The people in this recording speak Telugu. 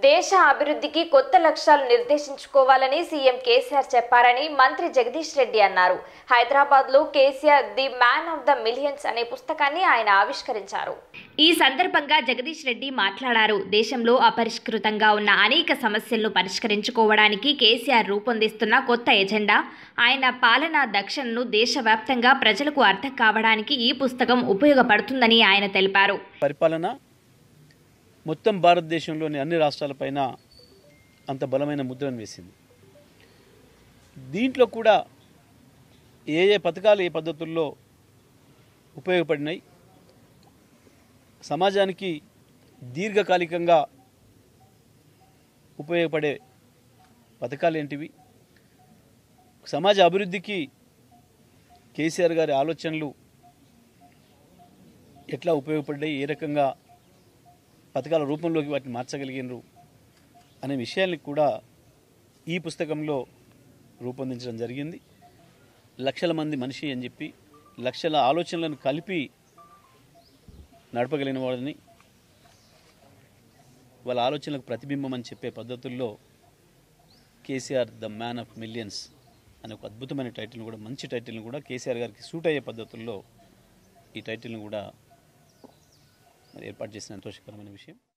దేశ అభివృద్ధికి కొత్త లక్ష్యాలు నిర్దేశించుకోవాలని సీఎం కేసీఆర్ చెప్పారని మంత్రి జగదీష్ రెడ్డి అన్నారు హైదరాబాద్ లో KCR the man of the millions అనే పుస్తకాన్ని ఆయన ఆవిష్కరించారు ఈ సందర్భంగా జగదీష్ రెడ్డి మాట్లాడారు దేశంలో అపరిష్కృతంగా ఉన్న అనేక సమస్యలను పరిష్కరించుకోవడానికి కేసీఆర్ రూపొందిస్తున్న కొత్త ఎజెండా ఆయన పాలనా దక్షిణను దేశవ్యాప్తంగా ప్రజలకు అర్థం కావడానికి ఈ పుస్తకం ఉపయోగపడుతుందని ఆయన తెలిపారు పరిపాలన మొత్తం భారతదేశంలోని అన్ని రాష్ట్రాలపైన అంత బలమైన ముద్రను వేసింది దీంట్లో కూడా ఏ ఏ పథకాలు ఏ పద్ధతుల్లో ఉపయోగపడినాయి సమాజానికి దీర్ఘకాలికంగా ఉపయోగపడే పథకాలు ఏంటివి సమాజ అభివృద్ధికి కేసీఆర్ గారి ఆలోచనలు ఎట్లా ఉపయోగపడ్డాయి ఏ రకంగా పథకాల రూపంలోకి వాటిని మార్చగలిగినరు అనే విషయాల్ని కూడా ఈ పుస్తకంలో రూపొందించడం జరిగింది లక్షల మంది మనిషి అని చెప్పి లక్షల ఆలోచనలను కలిపి నడపగలిగిన వాళ్ళని వాళ్ళ ఆలోచనలకు ప్రతిబింబం అని చెప్పే పద్ధతుల్లో KCR the man of millions అనే ఒక అద్భుతమైన టైటిల్ని కూడా మంచి టైటిల్ని కూడా కేసీఆర్ గారికి సూట్ అయ్యే పద్ధతుల్లో ఈ టైటిల్ని కూడా మరి ఏర్పాటు చేసిన సంతోషకరమైన విషయం